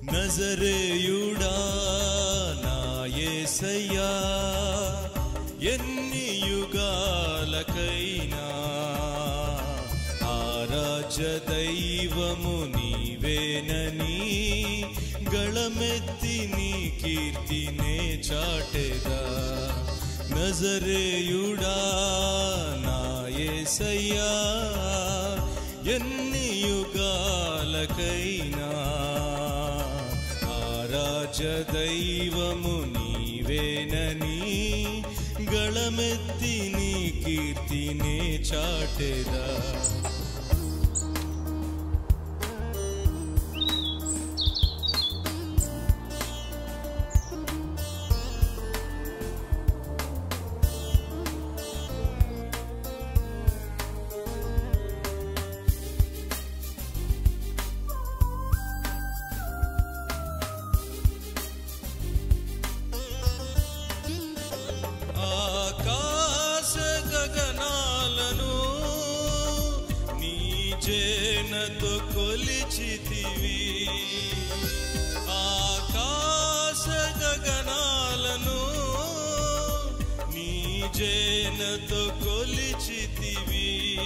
నజరేయుడా నా యేసయ్యా ఎన్ని యుగాలకైనా ఆరాధ్య దైవము నీవేనని గళమెత్తి నీ కీర్తినే చాటెదా నజరేయుడా నా యేసయ్యా ఎన్ని యుగాలకైనా ఆరాధ్య దైవము నీవేనని గళమెత్తి నీ కీర్తినే చాటెదా ఆకాశ గగనాలను నీ జేనతో కొలిచితివి ఆకాశ గగనాలను నీ జేనతో కొలిచితివి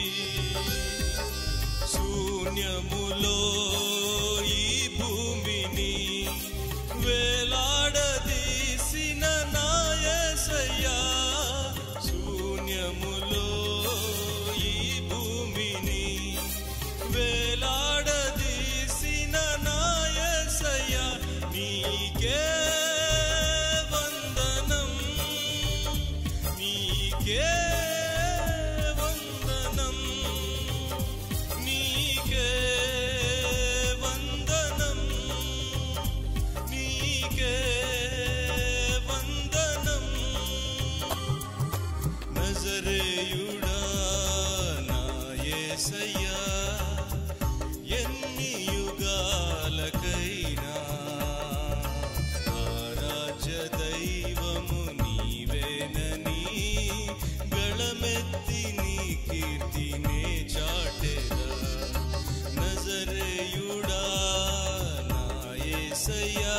శూన్యములో ఈ భూమిని వేలాడదీసిన నాయసయ్యా శూన్యములో ఈ భూమిని వేలాడదీసిన నాయసయ్యా నీకే వందనం నీకే వందనం నీకే వందనం నీకే వందనం నజరేయుడా నా యేసయ్యా ఎన్ని యుగాలకైనా ఆరాధ్య దైవము నీవేనని గళమెత్తి నీ కీర్తినే చాటెదా నజరేయుడా నా యేసయ్యా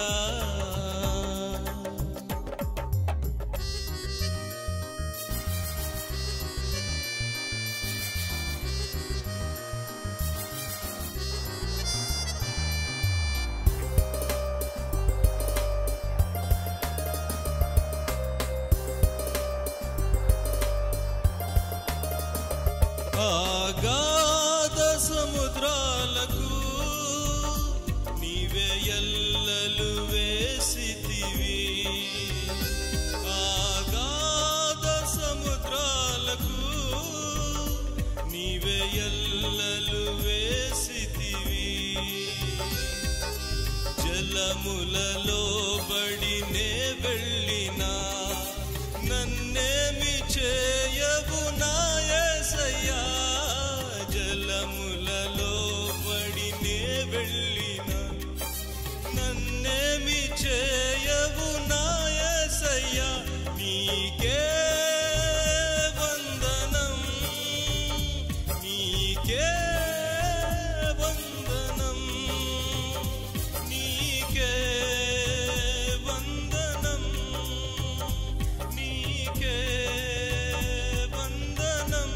ఆగాధ సముద్రాలకు నీవే ఎల్లలు వేసితివి ఆగాధ సముద్రాలకు నీవే ఎల్లలు వేసితివి జలములలో బడినే వెళ్ళినా నన్నేమి చేయవు నాయసయ్యా జలములలో బడినే వెళ్ళినా నన్నేమి చేయవు నాయసయ్యా నీకే వందనం నీకే వందనం నీకే వందనం నీకే వందనం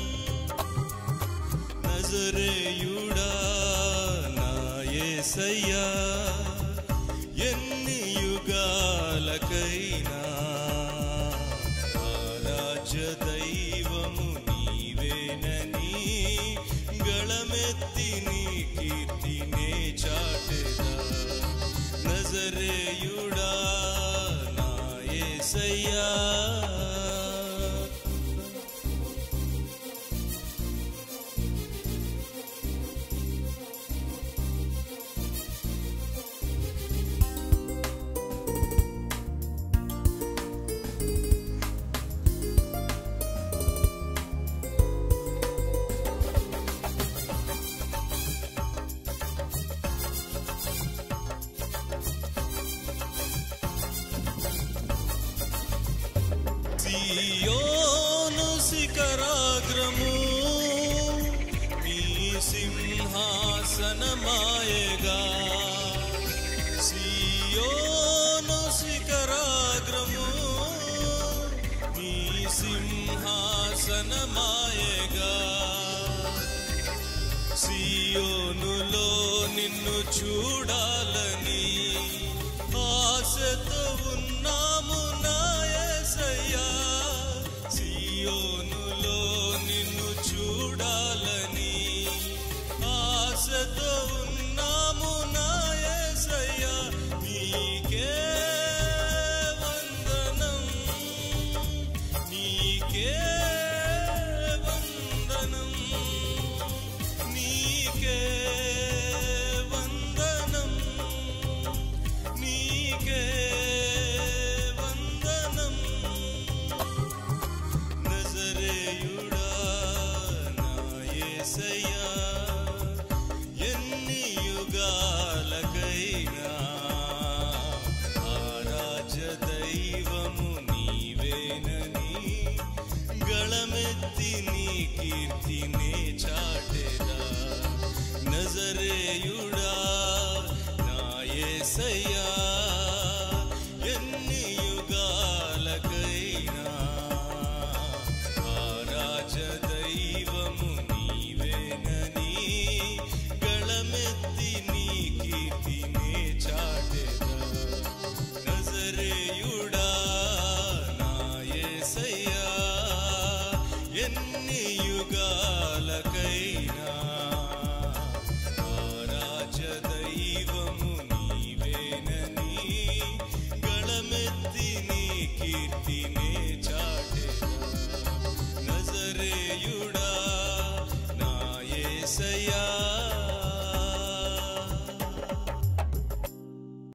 నజరేయుడా నా యేసయ్యా ఎన్ని యుగాలకైనా ఆరాధ్య దైవము నీవేనని గళమెత్తి నీ కీర్తినే చాటెదా నజరేయుడా నా యేసయ్యా సియోను శిఖరాగ్రము నీ సింహాసనమాయగా చూడాలని ఆశతో ఉన్నాము నాయసయ్యా సియోనులో నిన్ను చూడాలని ఆశతో ఉన్నాము నాయసయ్యా నీకే వందనం నీకే వందనం నీకే వందనం నీకే వందనం నజరేయుడా నా యేసయ్యా ఎన్ని యుగాలకైనా ఆరాజ దైవము నీవేనని గళమెత్తి నీ కీర్తినే చాటెదా నజరేయుడా నా యేసయ్యా ఎన్ని యుగాలకైనా ఆరాజ దైవము నీవేనని గళమెత్తి నీ కీర్తినే చాటెదా నజరేయుడా నా యేసయ్యా ఎన్ని యుగాలకైనా ఆరాజ దైవము నీవేనని గళమెత్తి నీ కీర్తినే చాటెదా నజరేయుడా